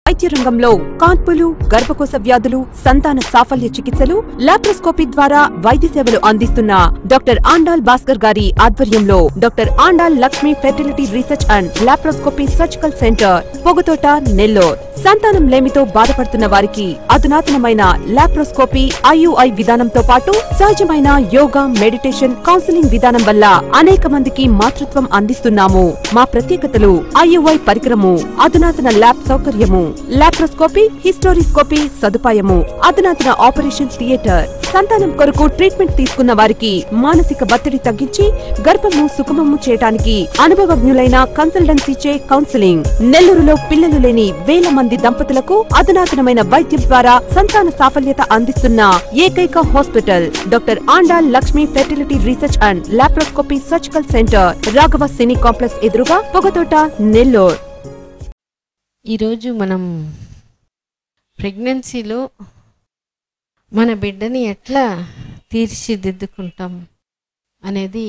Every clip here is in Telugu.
వైద్య రంగంలో కాన్పులు గర్భకోశ వ్యాధులు సంతాన సాఫల్య చికిత్సలు లాప్రోస్కోపీ ద్వారా వైద్య సేవలు అందిస్తున్న డాక్టర్ ఆండాల్ భాస్కర్ గారి ఆధ్వర్యంలో doctor Andal Lakshmi fertility research and laparoscopy surgical centre Pogathota Nellore సంతానం లేమితో బాధపడుతున్న వారికి అధునాతనమైన లాప్రోస్కోపీ ఐయుఐ విధానంతో పాటు సహజమైన యోగా మెడిటేషన్ కౌన్సిలింగ్ విధానం వల్ల అనేక మందికి మాతృత్వం అందిస్తున్నాము మా ప్రత్యేకతలు ఐయుఐ పరికరము అధునాతన ల్యాబ్ సౌకర్యము లాప్రోస్కోపీ హిస్టోరిస్కోపీ సదుపాయము అధునాతన ఆపరేషన్ థియేటర్ సంతానం కొరకు ట్రీట్మెంట్ తీసుకున్న వారికి మానసిక ఒత్తిడి తగ్గించి గర్భము సుఖమము చేయడానికి అనుభవజ్ఞులైన కన్సల్టెన్సీచే కౌన్సిలింగ్ నెల్లూరులో పిల్లలు లేని వేల మంది దంపతులకు అధునాతనమైన వైద్యం ద్వారా సంతాన సాఫల్యత అందిస్తున్న ఏకైక hospital doctor Andal Lakshmi fertility research and laparoscopy surgical centre Raghava cine complex ఎదురుగా పొగతోట నెల్లూరు ఈరోజు మనం ప్రెగ్నెన్సీలో మన బిడ్డని ఎట్లా తీర్చిదిద్దుకుంటాం అనేది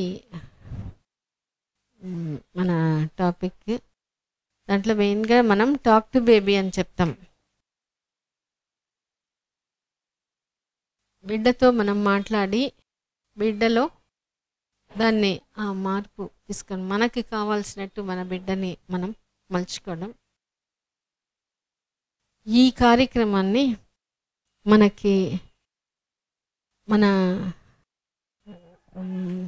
మ్, మన టాపిక్ దాంట్లో మెయిన్గా మనం టాక్ టు బేబీ అని చెప్తాం బిడ్డతో మనం మాట్లాడి బిడ్డలో దాన్ని ఆ మార్పు తీసుకొని మనకి కావాల్సినట్టు మన బిడ్డని మనం మలుచుకోవడం ఈ కార్యక్రమాన్ని మనకి మన ఉమ్,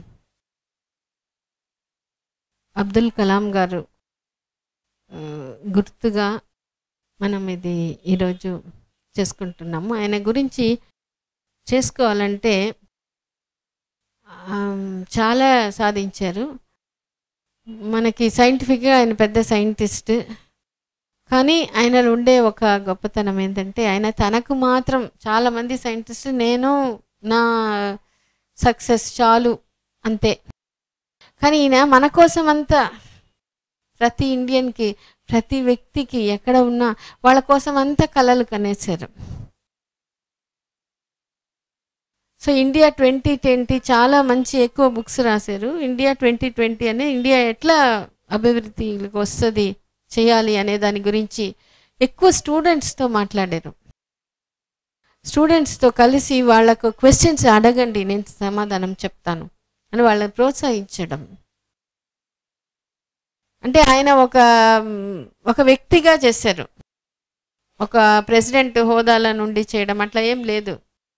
అబ్దుల్ కలాం గారు ఆ, గుర్తుగా మనం ఇది ఈరోజు చేసుకుంటున్నాము ఆయన గురించి చేసుకోవాలంటే ఆమ్, చాలా సాధించారు మనకి సైంటిఫిక్గా ఆయన పెద్ద సైంటిస్ట్ కానీ ఆయనలో ఉండే ఒక గొప్పతనం ఏంటంటే ఆయన తనకు మాత్రం చాలామంది సైంటిస్ట్ నేను నా సక్సెస్ చాలు అంతే కానీ ఈయన మన కోసం అంతా ప్రతి ఇండియన్కి ప్రతి వ్యక్తికి ఎక్కడ ఉన్నా వాళ్ళ కోసం అంతా కలలు కనేశారు సో ఇండియా ట్వంటీ ట్వంటీ చాలా మంచి ఎక్కువ బుక్స్ రాశారు ఇండియా ట్వంటీ ట్వంటీ అనే ఇండియా ఎట్లా అభివృద్ధిలోకి వస్తుంది చేయాలి అనే దాని గురించి ఎక్కువ స్టూడెంట్స్తో మాట్లాడారు స్టూడెంట్స్తో కలిసి వాళ్ళకు క్వశ్చన్స్ అడగండి నేను సమాధానం చెప్తాను అని వాళ్ళని ప్రోత్సహించడం అంటే ఆయన ఒక మ్, ఒక వ్యక్తిగా చేశారు ఒక ప్రెసిడెంట్ హోదాల నుండి చేయడం అట్లా ఏం లేదు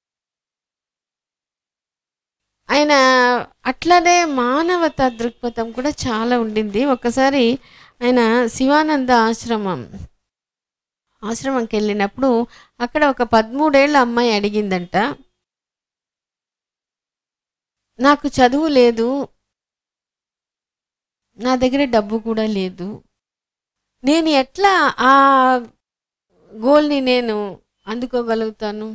ఆయన అట్లనే మానవతా దృక్పథం కూడా చాలా ఉండింది ఒకసారి ఆయన శివానంద ఆశ్రమం ఆశ్రమంకి వెళ్ళినప్పుడు అక్కడ ఒక పదమూడేళ్ళ అమ్మాయి అడిగిందంట నాకు చదువు లేదు నా దగ్గర డబ్బు కూడా లేదు నేను ఎట్లా ఆ గోల్ని నేను అందుకోగలుగుతాను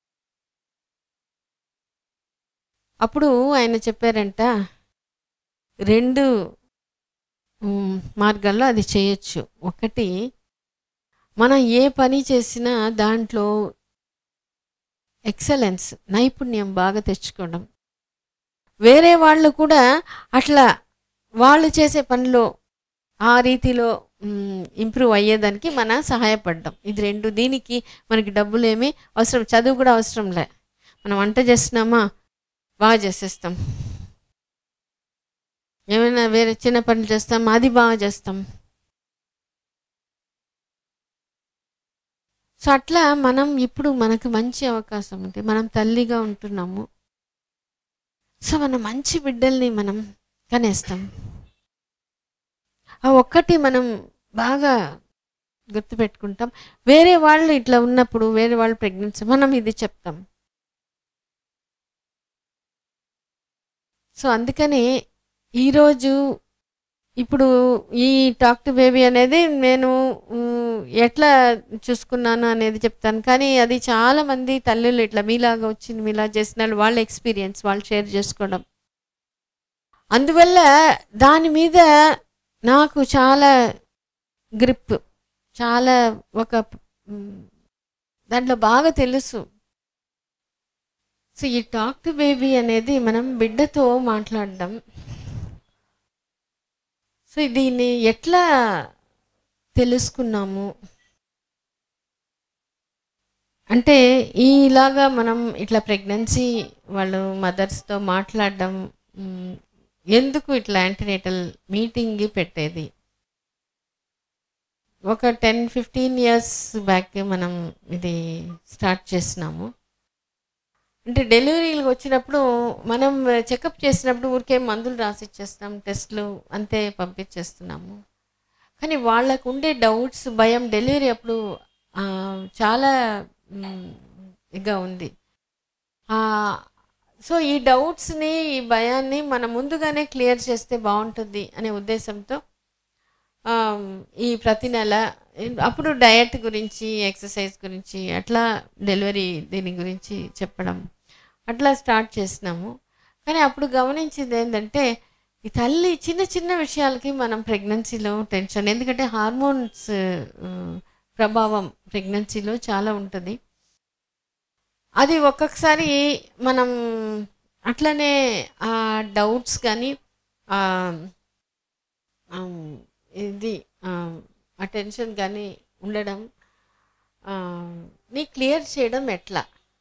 అప్పుడు ఆయన చెప్పారంట రెండు మ్, మార్గాల్లో అది చేయొచ్చు ఒకటి మనం ఏ పని చేసినా దాంట్లో ఎక్సలెన్స్ నైపుణ్యం బాగా తెచ్చుకోవడం వేరే వాళ్ళు కూడా అట్లా వాళ్ళు చేసే పనిలో ఆ రీతిలో ఇంప్రూవ్ అయ్యేదానికి మన సహాయపడ్డం ఇది రెండు దీనికి మనకి డబ్బులు ఏమీ అవసరం చదువు కూడా అవసరం లే మనం వంట చేస్తున్నామా బాగా చేసేస్తాం ఏమైనా వేరే చిన్న పనులు చేస్తాం అది బాగా చేస్తాం సో అట్లా మనం ఇప్పుడు మనకు మంచి అవకాశం ఉంది మనం తల్లిగా ఉంటున్నాము సో మన మంచి బిడ్డల్ని మనం కనేస్తాం ఆ ఒక్కటి మనం బాగా గుర్తుపెట్టుకుంటాం వేరే వాళ్ళు ఇట్లా ఉన్నప్పుడు వేరే వాళ్ళు ప్రెగ్నెన్సీ మనం ఇది చెప్తాం సో అందుకని ఈరోజు ఇప్పుడు ఈ టాక్ టు బేబీ అనేది నేను మ్, ఎట్లా చూసుకున్నాను అనేది చెప్తాను కానీ అది చాలా మంది తల్లులు ఇట్లా మీలాగా వచ్చింది మీలా చేసిన వాళ్ళు వాళ్ళ ఎక్స్పీరియన్స్ వాళ్ళు షేర్ చేసుకోవడం అందువల్ల దాని మీద నాకు చాలా గ్రిప్ చాలా ఒక మ్, దాంట్లో బాగా తెలుసు సో ఈ టాక్ టు బేబీ అనేది మనం బిడ్డతో మాట్లాడడం సో దీన్ని ఎట్లా తెలుసుకున్నాము అంటే ఈలాగా మనం ఇట్లా ప్రెగ్నెన్సీ వాళ్ళు మదర్స్తో మాట్లాడడం మ్, ఎందుకు ఇట్లా యాంటీనేటల్ మీటింగ్ పెట్టేది ఒక టెన్ ఫిఫ్టీన్ ఇయర్స్ బ్యాక్ మనం ఇది స్టార్ట్ చేసినాము అంటే డెలివరీలకు వచ్చినప్పుడు మనం చెకప్ చేసినప్పుడు ఊరికే మందులు రాసి ఇచ్చేస్తాం టెస్ట్లు అంతే పంపించేస్తున్నాము కానీ వాళ్ళకు ఉండే డౌట్స్ భయం డెలివరీ అప్పుడు ఆ, చాలా మ్, ఇగా ఉంది ఆ, సో ఈ డౌట్స్ని ఈ భయాన్ని మనం ముందుగానే క్లియర్ చేస్తే బాగుంటుంది అనే ఉద్దేశంతో ఆమ్, ఈ ప్రతి నెల అప్పుడు డయట్ గురించి ఎక్సర్సైజ్ గురించి అట్లా డెలివరీ దీని గురించి చెప్పడం అట్లా స్టార్ట్ చేసినాము కానీ అప్పుడు గమనించింది ఏంటంటే ఈ తల్లి చిన్న చిన్న విషయాలకి మనం ప్రెగ్నెన్సీలో టెన్షన్ ఎందుకంటే హార్మోన్స్ ప్రభావం ప్రెగ్నెన్సీలో చాలా ఉంటుంది అది ఒక్కొక్కసారి మనం అట్లనే ఆ డౌట్స్ కానీ ఆ, ఆమ్, ఇది ఆ టెన్షన్ కానీ ఉండడం ఆ, నీ క్లియర్ చేయడం ఎట్లా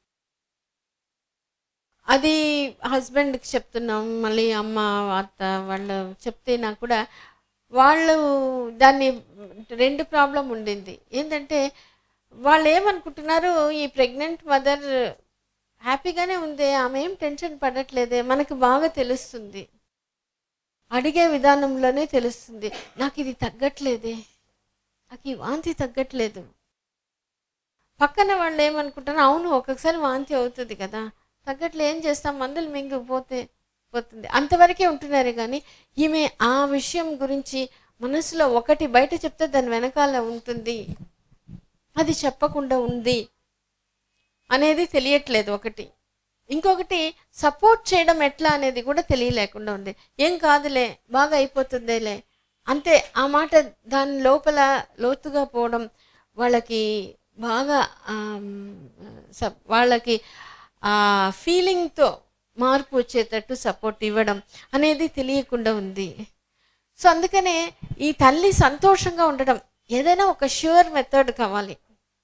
అది హస్బెండ్కి చెప్తున్నాం మళ్ళీ అమ్మ అత్త వాళ్ళు చెప్తే నాకు కూడా వాళ్ళు దాన్ని రెండు ప్రాబ్లం ఉండింది ఏంటంటే వాళ్ళు ఏమనుకుంటున్నారు ఈ ప్రెగ్నెంట్ మదర్ హ్యాపీగానే ఉంది ఆమె ఏం టెన్షన్ పడట్లేదే మనకు బాగా తెలుస్తుంది అడిగే విధానంలోనే తెలుస్తుంది నాకు ఇది తగ్గట్లేదే నాకు ఈ వాంతి తగ్గట్లేదు పక్కన వాళ్ళు ఏమనుకుంటారు అవును ఒక్కొక్కసారి వాంతి అవుతుంది కదా తగ్గట్లే ఏం చేస్తాం మందులు మింగిపోతే పోతుంది అంతవరకే ఉంటున్నారు కానీ ఈమె ఆ విషయం గురించి మనసులో ఒకటి బయట చెప్తే దాని వెనకాల ఉంటుంది అది చెప్పకుండా ఉంది అనేది తెలియట్లేదు ఒకటి ఇంకొకటి సపోర్ట్ చేయడం ఎట్లా అనేది కూడా తెలియలేకుండా ఉంది ఏం కాదులే బాగా అయిపోతుందేలే అంతే ఆ మాట దాని లోపల లోతుగా పోవడం వాళ్ళకి బాగా ఆమ్, సప్- వాళ్ళకి ఆ ఫీలింగ్తో మార్పు వచ్చేటట్టు సపోర్ట్ ఇవ్వడం అనేది తెలియకుండా ఉంది సో అందుకనే ఈ తల్లి సంతోషంగా ఉండడం ఏదైనా ఒక ష్యూర్ మెథడ్ కావాలి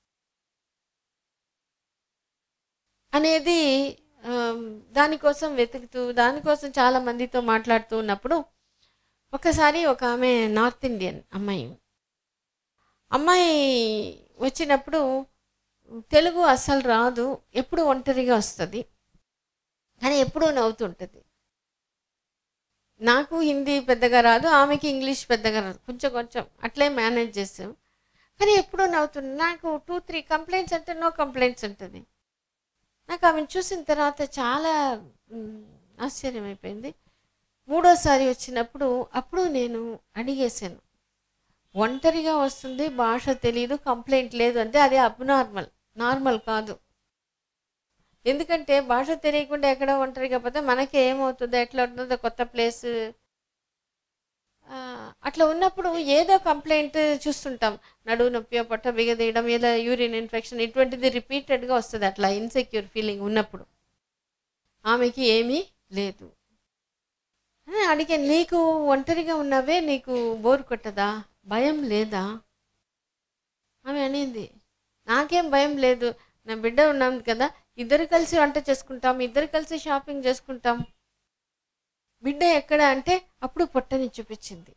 అనేది ఆమ్, దానికోసం వెతుకుతూ దానికోసం చాలా మందితో మాట్లాడుతూ ఉన్నప్పుడు ఒకసారి ఒక ఆమె నార్త్ ఇండియన్ అమ్మాయి అమ్మాయి వచ్చినప్పుడు తెలుగు అస్సలు రాదు ఎప్పుడు ఒంటరిగా వస్తుంది కానీ ఎప్పుడూ నవ్వుతుంటుంది నాకు హిందీ పెద్దగా రాదు ఆమెకి ఇంగ్లీష్ పెద్దగా రాదు కొంచెం కొంచెం అట్లే మేనేజ్ చేసాం కానీ ఎప్పుడూ నవ్వుతుంది నాకు టూ త్రీ కంప్లైంట్స్ అంటే నో కంప్లైంట్స్ ఉంటుంది నాకు ఆమెను చూసిన తర్వాత చాలా మ్, ఆశ్చర్యమైపోయింది మూడోసారి వచ్చినప్పుడు అప్పుడు నేను అడిగేశాను ఒంటరిగా వస్తుంది భాష తెలియదు కంప్లైంట్ లేదు అంటే అది అబ్నార్మల్ నార్మల్ కాదు ఎందుకంటే భాష తెలియకుండా ఎక్కడ ఒంటరిగా పోతే మనకి ఏమవుతుందో ఎట్లా ఉంటుందో కొత్త ప్లేస్ అట్లా ఉన్నప్పుడు ఏదో కంప్లైంట్ చూస్తుంటాం నడువు నొప్పి పొట్ట బిగదీయడం ఏదో యూరిన్ ఇన్ఫెక్షన్ ఇటువంటిది రిపీటెడ్గా వస్తుంది అట్లా ఇన్సెక్యూర్ ఫీలింగ్ ఉన్నప్పుడు ఆమెకి ఏమీ లేదు అని అడిగాను నీకు ఒంటరిగా ఉన్నావే నీకు బోర్ కొట్టదా భయం లేదా ఆమె అనింది నాకేం భయం లేదు నా బిడ్డ ఉన్నాం కదా ఇద్దరు కలిసి వంట చేసుకుంటాం ఇద్దరు కలిసి షాపింగ్ చేసుకుంటాం బిడ్డ ఎక్కడ అంటే అప్పుడు పొట్టని చూపించింది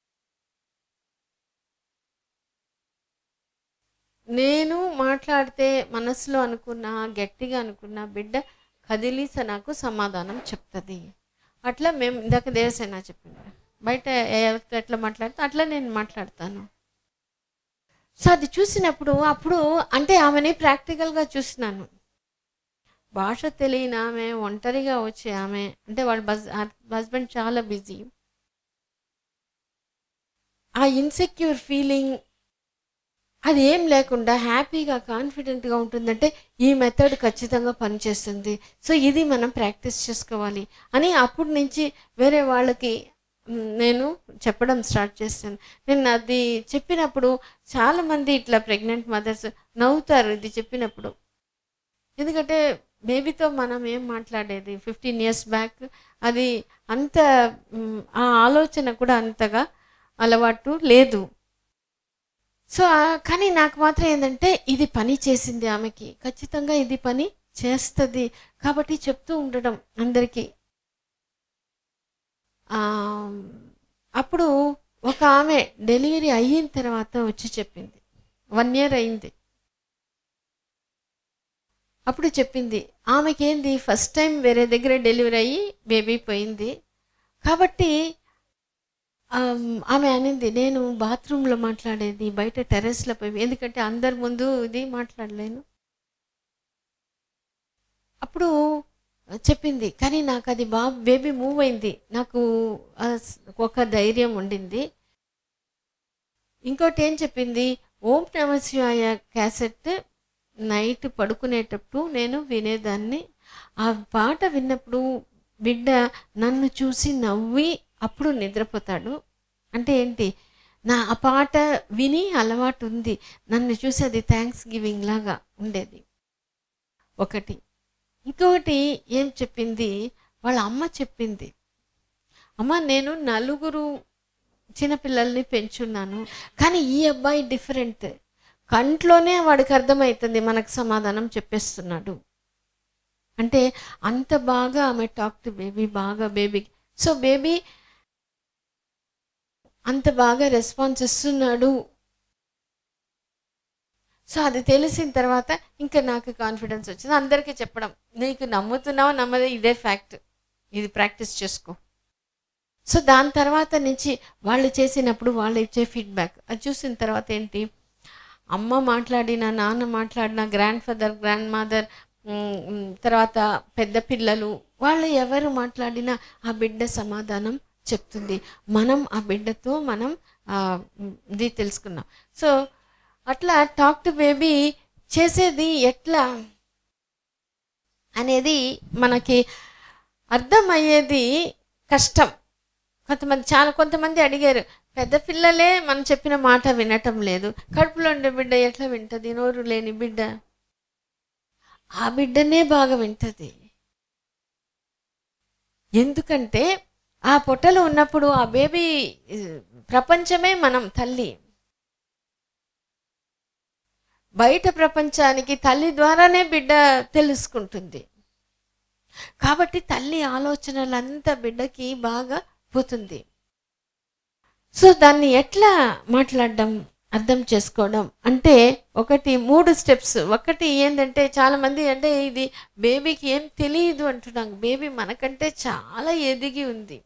నేను మాట్లాడితే మనసులో అనుకున్న గట్టిగా అనుకున్న బిడ్డ కదిలిస నాకు సమాధానం చెప్తుంది అట్లా మేము ఇందాక దేవసేన చెప్పింది బయట ఎవరితో ఎట్లా మాట్లాడితే అట్లా నేను మాట్లాడతాను సో అది చూసినప్పుడు అప్పుడు అంటే ఆమెని ప్రాక్టికల్గా చూసినాను భాష తెలియని ఆమె ఒంటరిగా వచ్చే ఆమె అంటే వాళ్ళ బస్ హస్బెండ్ చాలా బిజీ ఆ ఇన్సెక్యూర్ ఫీలింగ్ అది ఏం లేకుండా హ్యాపీగా కాన్ఫిడెంట్గా ఉంటుందంటే ఈ మెథడ్ ఖచ్చితంగా పనిచేస్తుంది సో ఇది మనం ప్రాక్టీస్ చేసుకోవాలి అని అప్పటి నుంచి వేరే వాళ్ళకి మ్, నేను చెప్పడం స్టార్ట్ చేస్తాను నేను అది చెప్పినప్పుడు చాలామంది ఇట్లా ప్రెగ్నెంట్ మదర్స్ నవ్వుతారు ఇది చెప్పినప్పుడు ఎందుకంటే బేబీతో మనం ఏం మాట్లాడేది ఫిఫ్టీన్ ఇయర్స్ బ్యాక్ అది అంత మ్, ఆ ఆలోచన కూడా అంతగా అలవాటు లేదు సో ఆ- కానీ నాకు మాత్రం ఏంటంటే ఇది పని చేసింది ఆమెకి ఖచ్చితంగా ఇది పని చేస్తుంది కాబట్టి చెప్తూ ఉండడం అందరికీ ఆ, అప్పుడు ఒక ఆమె డెలివరీ అయిన తర్వాత వచ్చి చెప్పింది వన్ ఇయర్ అయింది అప్పుడు చెప్పింది ఆమెకేంది ఫస్ట్ టైం వేరే దగ్గర డెలివరీ అయ్యి బేబీ పోయింది కాబట్టి ఆమ్, ఆమె అనింది నేను బాత్రూంలో మాట్లాడేది బయట టెర్రస్లో పోయి ఎందుకంటే అందరి ముందు ఇది మాట్లాడలేను అప్పుడు చెప్పింది కానీ నాకు అది బా బేబీ మూవ్ అయింది నాకు ఆ స్- ఒక ధైర్యం ఉండింది ఇంకోటి ఏం చెప్పింది ఓం నమ శివాయ క్యాసెట్ నైట్ పడుకునేటప్పుడు నేను వినేదాన్ని ఆ పాట విన్నప్పుడు బిడ్డ నన్ను చూసి నవ్వి అప్పుడు నిద్రపోతాడు అంటే ఏంటి నా ఆ పాట విని అలవాటు ఉంది నన్ను చూసి అది థ్యాంక్స్ గివింగ్ లాగా ఉండేది ఒకటి ఇంకొకటి ఏం చెప్పింది వాళ్ళ అమ్మ చెప్పింది అమ్మ నేను నలుగురు చిన్నపిల్లల్ని పెంచున్నాను కానీ ఈ అబ్బాయి డిఫరెంట్ కంట్లోనే వాడికి అర్థమవుతుంది మనకు సమాధానం చెప్పేస్తున్నాడు అంటే అంత బాగా ఆమె టాక్ టు బేబీ బాగా బేబీ సో బేబీ అంత బాగా రెస్పాన్స్ ఇస్తున్నాడు సో అది తెలిసిన తర్వాత ఇంకా నాకు కాన్ఫిడెన్స్ వచ్చింది అందరికీ చెప్పడం నీకు నమ్ముతున్నావు నమ్మదే ఇదే ఫ్యాక్ట్ ఇది ప్రాక్టీస్ చేసుకో సో దాని తర్వాత నుంచి వాళ్ళు చేసినప్పుడు వాళ్ళు ఇచ్చే ఫీడ్బ్యాక్ అది చూసిన తర్వాత ఏంటి అమ్మ మాట్లాడిన నాన్న మాట్లాడిన గ్రాండ్ ఫాదర్ గ్రాండ్ మదర్ తర్వాత పెద్ద పిల్లలు వాళ్ళు ఎవరు మాట్లాడినా ఆ బిడ్డ సమాధానం చెప్తుంది మనం ఆ బిడ్డతో మనం ఆ, ఇది తెలుసుకున్నాం సో అట్లా టాక్ టు బేబీ చేసేది ఎట్లా అనేది మనకి అర్థమయ్యేది కష్టం కొంతమంది చాలా కొంతమంది అడిగారు పెద్ద పిల్లలే మనం చెప్పిన మాట వినటం లేదు కడుపులో ఉండే బిడ్డ ఎట్లా వింటది నోరు లేని బిడ్డ ఆ బిడ్డనే బాగా వింటది ఎందుకంటే ఆ పొట్టలో ఉన్నప్పుడు ఆ బేబీ ప్రపంచమే మనం తల్లి బయట ప్రపంచానికి తల్లి ద్వారానే బిడ్డ తెలుసుకుంటుంది కాబట్టి తల్లి ఆలోచనలంతా బిడ్డకి బాగా పోతుంది సో దాన్ని ఎట్లా మాట్లాడడం అర్థం చేసుకోవడం అంటే ఒకటి మూడు స్టెప్స్ ఒకటి ఏంటంటే చాలా మంది అంటే ఇది బేబీకి ఏం తెలియదు అంటున్నాం బేబీ మనకంటే చాలా ఎదిగి ఉంది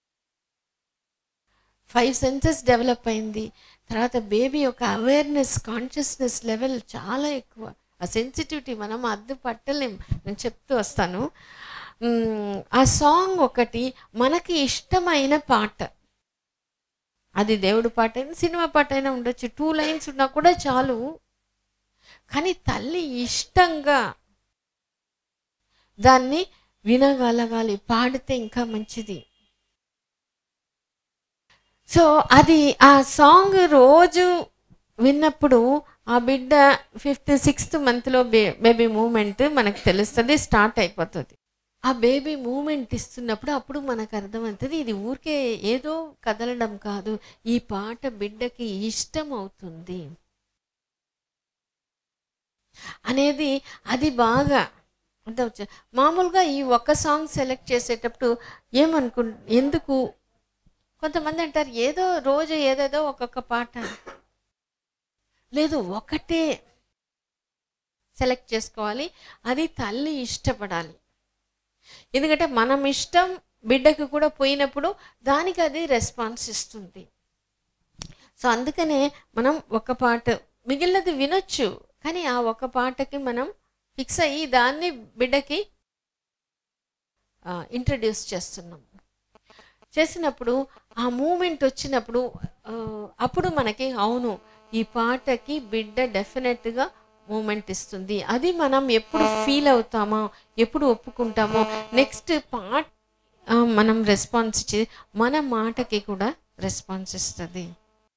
ఫైవ్ సెన్సెస్ డెవలప్ అయింది తర్వాత బేబీ యొక్క అవేర్నెస్ కాన్షియస్నెస్ లెవెల్ చాలా ఎక్కువ ఆ సెన్సిటివిటీ మనం అద్దు పట్టలేం నేను చెప్తూ వస్తాను మ్మ్, ఆ సాంగ్ ఒకటి మనకి ఇష్టమైన పాట అది దేవుడి పాట అయినా సినిమా పాట అయినా ఉండొచ్చు టూ లైన్స్ ఉన్నా కూడా చాలు కానీ తల్లి ఇష్టంగా దాన్ని వినగలగాలి పాడితే ఇంకా మంచిది సో అది ఆ సాంగ్ రోజు విన్నప్పుడు ఆ బిడ్డ ఫిఫ్త్ సిక్స్త్ మంత్లో బే బేబీ మూమెంట్ మనకు తెలుస్తుంది స్టార్ట్ అయిపోతుంది ఆ బేబీ మూమెంట్ ఇస్తున్నప్పుడు అప్పుడు మనకు అర్థమవుతుంది ఇది ఊరికే ఏదో కదలడం కాదు ఈ పాట బిడ్డకి ఇష్టం అవుతుంది అనేది అది బాగా అర్థవచ్చు మామూలుగా ఈ ఒక్క సాంగ్ సెలెక్ట్ చేసేటప్పుడు ఏమనుకు ఎందుకు కొంతమంది అంటారు ఏదో రోజు ఏదేదో ఒక్కొక్క పాట లేదు ఒకటే సెలెక్ట్ చేసుకోవాలి అది తల్లి ఇష్టపడాలి ఎందుకంటే మనం ఇష్టం బిడ్డకు కూడా పోయినప్పుడు దానికి అది రెస్పాన్స్ ఇస్తుంది సో అందుకనే మనం ఒక పాట మిగిలినది వినొచ్చు కానీ ఆ ఒక పాటకి మనం ఫిక్స్ అయ్యి దాన్ని బిడ్డకి ఇంట్రడ్యూస్ చేస్తున్నాం చేసినప్పుడు ఆ మూమెంట్ వచ్చినప్పుడు ఆ, అప్పుడు మనకి అవును ఈ పాటకి బిడ్డ డెఫినెట్గా మూమెంట్ ఇస్తుంది అది మనం ఎప్పుడు ఫీల్ అవుతామో ఎప్పుడు ఒప్పుకుంటామో నెక్స్ట్ పాట ఆ, మనం రెస్పాన్స్ ఇచ్చి మన మాటకి కూడా రెస్పాన్స్ ఇస్తుంది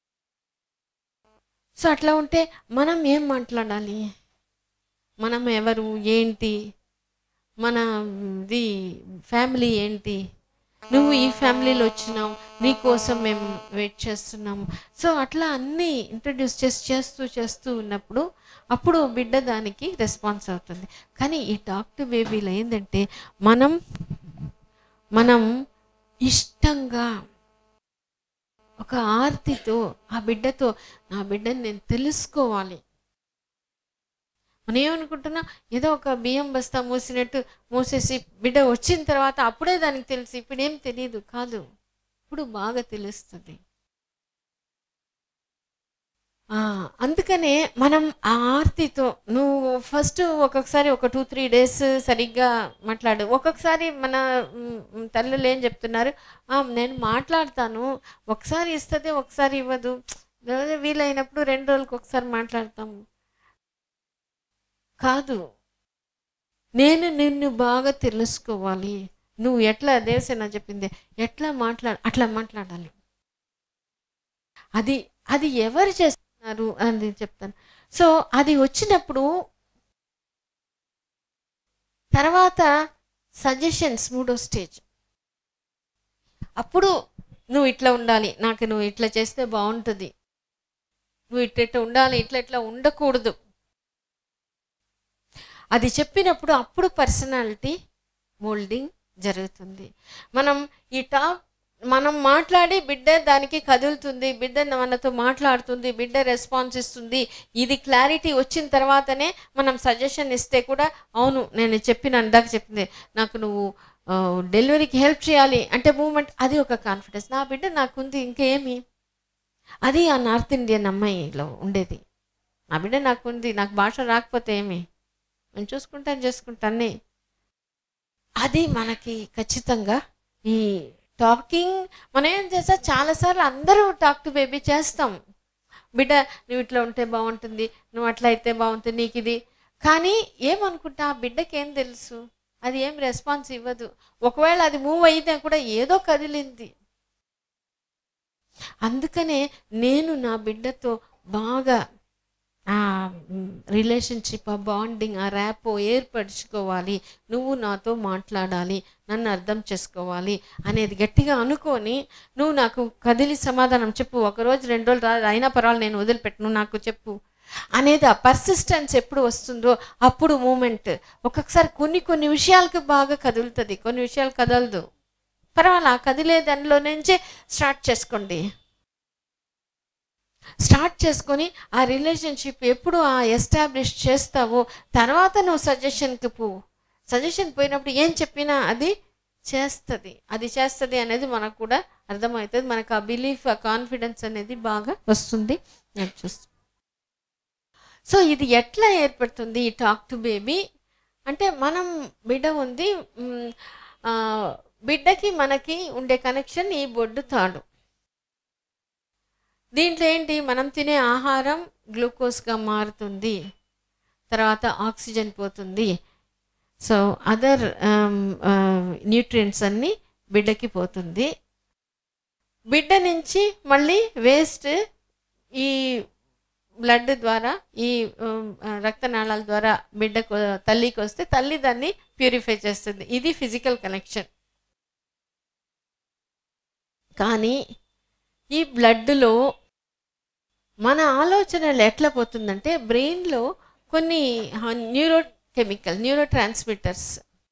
సో అట్లా ఉంటే మనం ఏం మాట్లాడాలి మనం ఎవరు ఏంటి మన ఇది ఫ్యామిలీ ఏంటి నువ్వు ఈ ఫ్యామిలీలో వచ్చినావు నీ కోసం మేము వెయిట్ చేస్తున్నాము సో అట్లా అన్నీ ఇంట్రడ్యూస్ చేసి చేస్తూ చేస్తూ ఉన్నప్పుడు అప్పుడు బిడ్డ దానికి రెస్పాన్స్ అవుతుంది కానీ ఈ టాక్ టు బేబీలో ఏంటంటే మనం మనం ఇష్టంగా ఒక ఆర్తితో ఆ బిడ్డతో నా బిడ్డని నేను తెలుసుకోవాలి మనం ఏమనుకుంటున్నాం ఏదో ఒక బియ్యం బస్తా మూసినట్టు మూసేసి బిడ్డ వచ్చిన తర్వాత అప్పుడే దానికి తెలుసు ఇప్పుడేం తెలియదు కాదు ఇప్పుడు బాగా తెలుస్తుంది ఆ, అందుకనే మనం ఆ ఆర్తితో నువ్వు ఫస్ట్ ఒక్కొక్కసారి ఒక టూ త్రీ డేస్ సరిగ్గా మాట్లాడు ఒక్కొక్కసారి మన మ్, తల్లులు ఏం చెప్తున్నారు "ఆ, నేను మాట్లాడతాను ఒకసారి ఇస్తుంది ఒకసారి ఇవ్వదు లేదా వీలైనప్పుడు రెండు రోజులకు ఒకసారి మాట్లాడతాము కాదు నేను నిన్ను బాగా తెలుసుకోవాలి నువ్వు ఎట్లా దేవసేన చెప్పింది ఎట్లా మాట్లాడ అట్లా మాట్లాడాలి అది అది ఎవరు చేస్తున్నారు అని చెప్తాను సో అది వచ్చినప్పుడు తర్వాత సజెషన్స్ మూడో స్టేజ్ అప్పుడు నువ్వు ఇట్లా ఉండాలి నాకు నువ్వు ఇట్లా చేస్తే బాగుంటుంది నువ్వు ఇట్లా ఇట్లా ఉండాలి ఇట్లా ఇట్లా ఉండకూడదు అది చెప్పినప్పుడు అప్పుడు పర్సనాలిటీ మోల్డింగ్ జరుగుతుంది మనం ఈ టాప్ మనం మాట్లాడి బిడ్డ దానికి కదులుతుంది బిడ్డ మనతో మాట్లాడుతుంది బిడ్డ రెస్పాన్స్ ఇస్తుంది ఇది క్లారిటీ వచ్చిన తర్వాతనే మనం సజెషన్ ఇస్తే కూడా అవును నేను చెప్పిన అందాక చెప్పింది నాకు నువ్వు ఆ, డెలివరీకి హెల్ప్ చేయాలి అంటే మూమెంట్ అది ఒక కాన్ఫిడెన్స్ నా బిడ్డ నాకుంది ఇంకేమి అది ఆ నార్త్ ఇండియన్ అమ్మాయిలో ఉండేది నా బిడ్డ నాకుంది నాకు భాష రాకపోతే ఏమి నేను చూసుకుంటాను చేసుకుంటాను అది మనకి ఖచ్చితంగా ఈ టాకింగ్ మనం ఏం చేస్తా చాలాసార్లు అందరూ టాక్ టు బేబీ చేస్తాం బిడ్డ నువ్వు ఇట్లా ఉంటే బాగుంటుంది నువ్వు అట్లా అయితే బాగుంటుంది నీకు ఇది కానీ ఏమనుకుంటా ఆ బిడ్డకి ఏం తెలుసు అది ఏం రెస్పాన్స్ ఇవ్వదు ఒకవేళ అది మూవ్ అయితే కూడా ఏదో కదిలింది అందుకనే నేను నా బిడ్డతో బాగా ఆ రిలేషన్షిప్ ఆ బాండింగ్ ఆ ర్యాపో ఏర్పరచుకోవాలి నువ్వు నాతో మాట్లాడాలి నన్ను అర్థం చేసుకోవాలి అనేది గట్టిగా అనుకొని నువ్వు నాకు కదిలి సమాధానం చెప్పు ఒకరోజు రెండు రోజులు రా అయినా పర్వాలేదు నేను వదిలిపెట్టను నాకు చెప్పు అనేది ఆ పర్సిస్టెన్స్ ఎప్పుడు వస్తుందో అప్పుడు మూమెంట్ ఒక్కొక్కసారి కొన్ని కొన్ని విషయాలకు బాగా కదులుతుంది కొన్ని విషయాలు కదలదు పర్వాలా కదిలే దానిలో నుంచే స్టార్ట్ చేసుకోండి స్టార్ట్ చేసుకొని ఆ రిలేషన్షిప్ ఎప్పుడు ఆ ఎస్టాబ్లిష్ చేస్తావో తర్వాత నువ్వు సజెషన్కి పో సజెషన్ పోయినప్పుడు ఏం చెప్పినా అది చేస్తుంది అది చేస్తుంది అనేది మనకు కూడా అర్థమవుతుంది మనకు ఆ బిలీఫ్ ఆ కాన్ఫిడెన్స్ అనేది బాగా వస్తుంది నేను చూస్తాను సో ఇది ఎట్లా ఏర్పడుతుంది ఈ టాక్ టు బేబీ అంటే మనం బిడ్డ ఉంది మ్, ఆ, బిడ్డకి మనకి ఉండే కనెక్షన్ ఈ బొడ్డు తాడు దీంట్లో ఏంటి మనం తినే ఆహారం గ్లూకోజ్గా మారుతుంది తర్వాత ఆక్సిజన్ పోతుంది సో అదర్ న్యూట్రియంట్స్ అన్నీ బిడ్డకి పోతుంది బిడ్డ నుంచి మళ్ళీ వేస్ట్ ఈ బ్లడ్ ద్వారా ఈ ఉమ్, ఆ, రక్తనాళాల ద్వారా బిడ్డకు తల్లికి వస్తే తల్లి దాన్ని ప్యూరిఫై చేస్తుంది ఇది ఫిజికల్ కనెక్షన్ కానీ ఈ బ్లడ్లో మన ఆలోచనలు ఎట్లా పోతుందంటే బ్రెయిన్లో కొన్ని న్యూరో కెమికల్ న్యూరో ట్రాన్స్మిటర్స్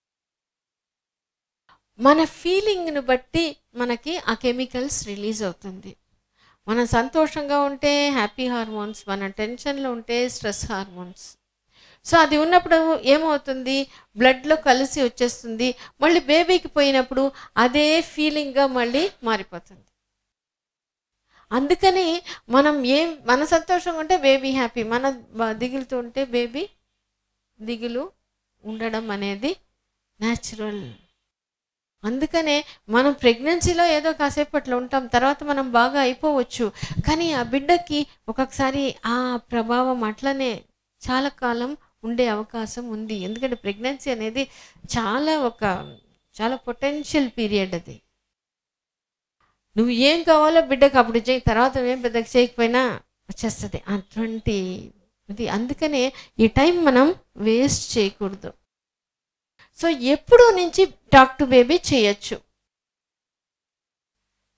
మన ఫీలింగ్ను బట్టి మనకి ఆ కెమికల్స్ రిలీజ్ అవుతుంది మనం సంతోషంగా ఉంటే హ్యాపీ హార్మోన్స్ మన టెన్షన్లో ఉంటే స్ట్రెస్ హార్మోన్స్ సో అది ఉన్నప్పుడు ఏమవుతుంది బ్లడ్లో కలిసి వచ్చేస్తుంది మళ్ళీ బేబీకి పోయినప్పుడు అదే ఫీలింగ్గా మళ్ళీ మారిపోతుంది అందుకని మనం ఏం మన సంతోషంగా ఉంటే బేబీ హ్యాపీ మన బ- దిగులుతూ ఉంటే బేబీ దిగులు ఉండడం అనేది న్యాచురల్ అందుకనే మనం ప్రెగ్నెన్సీలో ఏదో కాసేపు అట్లా ఉంటాం తర్వాత మనం బాగా అయిపోవచ్చు కానీ ఆ బిడ్డకి ఒక్కొక్కసారి ఆ ప్రభావం అట్లనే చాలా కాలం ఉండే అవకాశం ఉంది ఎందుకంటే ప్రెగ్నెన్సీ అనేది చాలా ఒక చాలా పొటెన్షియల్ పీరియడ్ అది నువ్వు ఏం కావాలో బిడ్డకు అప్పుడు చేయి తర్వాత ఏం పెద్దగా చేయకపోయినా వచ్చేస్తుంది అటువంటి ఇది అందుకనే ఈ టైం మనం వేస్ట్ చేయకూడదు సో ఎప్పుడు నుంచి టాక్ టు బేబీ చేయొచ్చు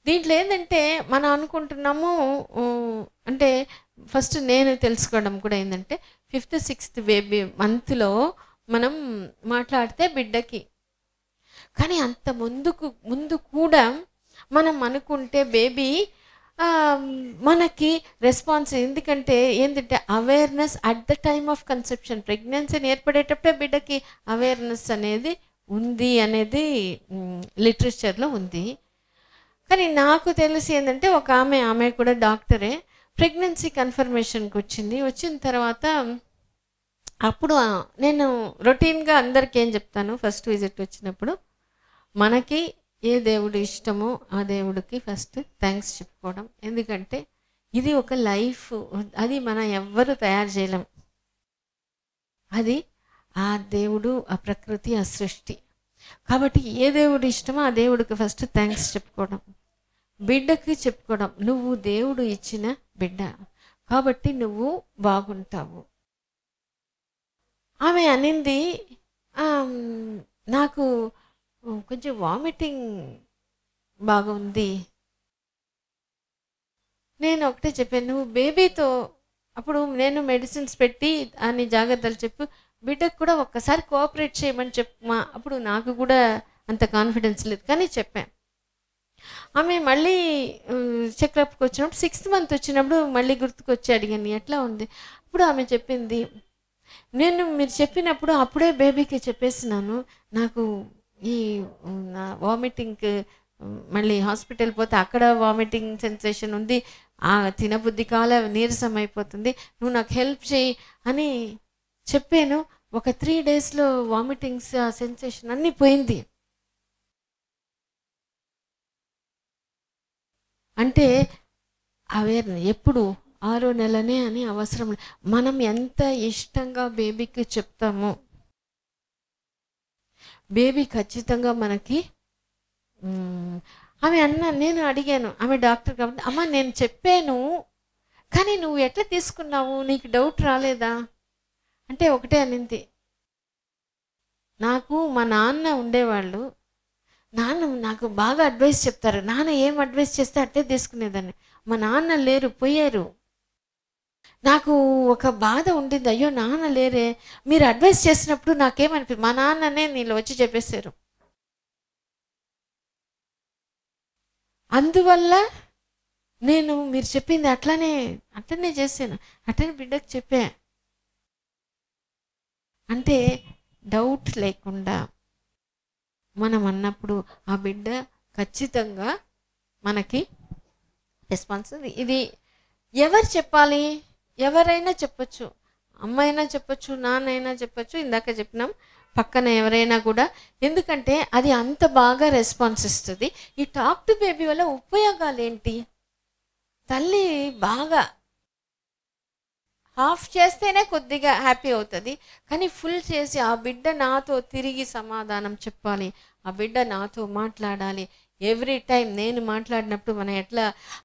దీంట్లో ఏంటంటే మనం అనుకుంటున్నాము ఊ, అంటే ఫస్ట్ నేను తెలుసుకోవడం కూడా ఏంటంటే ఫిఫ్త్ సిక్స్త్ బేబీ మంత్లో మనం మాట్లాడితే బిడ్డకి కానీ అంత ముందుకు ముందు కూడా మనం అనుకుంటే బేబీ మనకి రెస్పాన్స్ ఎందుకంటే ఏంటంటే awareness at the time of conception ప్రెగ్నెన్సీని ఏర్పడేటప్పుడే బిడ్డకి అవేర్నెస్ అనేది ఉంది అనేది లిటరేచర్లో ఉంది కానీ నాకు తెలిసి ఏంటంటే ఒక ఆమె ఆమె కూడా డాక్టరే ప్రెగ్నెన్సీ కన్ఫర్మేషన్కి వచ్చింది వచ్చిన తర్వాత అప్పుడు ఆ, నేను రొటీన్గా అందరికీ ఏం చెప్తాను ఫస్ట్ విజిట్ వచ్చినప్పుడు మనకి ఏ దేవుడు ఇష్టమో ఆ దేవుడికి ఫస్ట్ థ్యాంక్స్ చెప్పుకోవడం ఎందుకంటే ఇది ఒక లైఫ్ అది మనం ఎవ్వరు తయారు చేయలేం అది ఆ దేవుడు ఆ ప్రకృతి ఆ సృష్టి కాబట్టి ఏ దేవుడు ఇష్టమో ఆ దేవుడికి ఫస్ట్ థ్యాంక్స్ చెప్పుకోవడం బిడ్డకి చెప్పుకోవడం నువ్వు దేవుడు ఇచ్చిన బిడ్డ కాబట్టి నువ్వు బాగుంటావు ఆమె అనింది "ఆమ్, నాకు కొంచెం వామిటింగ్ బాగా ఉంది నేను ఒకటే చెప్పాను నువ్వు బేబీతో అప్పుడు నేను మెడిసిన్స్ పెట్టి అని జాగ్రత్తలు చెప్పు బిడ్డకు కూడా ఒక్కసారి కోఆపరేట్ చేయమని చెప్పమా అప్పుడు నాకు కూడా అంత కాన్ఫిడెన్స్ లేదు కానీ చెప్పాను ఆమె మళ్ళీ చెకప్కి వచ్చినప్పుడు సిక్స్త్ మంత్ వచ్చినప్పుడు మళ్ళీ గుర్తుకొచ్చి అడిగాను ఎట్లా ఉంది అప్పుడు ఆమె చెప్పింది నేను మీరు చెప్పినప్పుడు అప్పుడే బేబీకి చెప్పేసినాను నాకు ఈ ఉమ్, నా వామిటింగ్ మళ్ళీ హాస్పిటల్ పోతే అక్కడ వామిటింగ్ సెన్సేషన్ ఉంది ఆ తినబుద్ధి కాల నీరసం అయిపోతుంది నువ్వు నాకు హెల్ప్ చేయి అని చెప్పాను ఒక త్రీ డేస్లో వామిటింగ్స్ ఆ సెన్సేషన్ అన్నీ పోయింది అంటే అవేర్ ఎప్పుడు ఆరో నెలనే అని అవసరం లే- మనం ఎంత ఇష్టంగా బేబీకి చెప్తామో బేబీ ఖచ్చితంగా మనకి మ్, ఆమె అన్న నేను అడిగాను ఆమె డాక్టర్ కాబట్టి అమ్మ నేను చెప్పాను కానీ నువ్వు ఎట్లా తీసుకున్నావు నీకు డౌట్ రాలేదా అంటే ఒకటే అనింది నాకు మా నాన్న ఉండేవాళ్ళు నాన్న నాకు బాగా అడ్వైస్ చెప్తారు నాన్న ఏం అడ్వైస్ చేస్తే అట్లే తీసుకునేదాన్ని మా నాన్న లేరు పోయారు నాకు ఒక బాధ ఉండింది అయ్యో నాన్న లేరే మీరు అడ్వైస్ చేసినప్పుడు నాకేమనిపి మా నాన్ననే నీళ్ళు వచ్చి చెప్పేశారు అందువల్ల నేను మీరు చెప్పింది అట్లనే అట్లనే చేశాను అట్లనే బిడ్డకు చెప్పా అంటే డౌట్ లేకుండా మనం అన్నప్పుడు ఆ బిడ్డ ఖచ్చితంగా మనకి రెస్పాన్స్ ఉంది. ఇది ఎవరు చెప్పాలి ఎవరైనా చెప్పొచ్చు అమ్మైనా చెప్పొచ్చు నాన్నైనా చెప్పొచ్చు ఇందాక చెప్పినాం పక్కన ఎవరైనా కూడా ఎందుకంటే అది అంత బాగా రెస్పాన్స్ ఇస్తుంది ఈ టాక్ టు బేబీ వల్ల ఉపయోగాలు ఏంటి తల్లి బాగా హాఫ్ చేస్తేనే కొద్దిగా హ్యాపీ అవుతుంది కానీ ఫుల్ చేసి ఆ బిడ్డ నాతో తిరిగి సమాధానం చెప్పాలి ఆ బిడ్డ నాతో మాట్లాడాలి ఎవ్రీ టైం నేను మాట్లాడినప్పుడు మనం ఎట్లా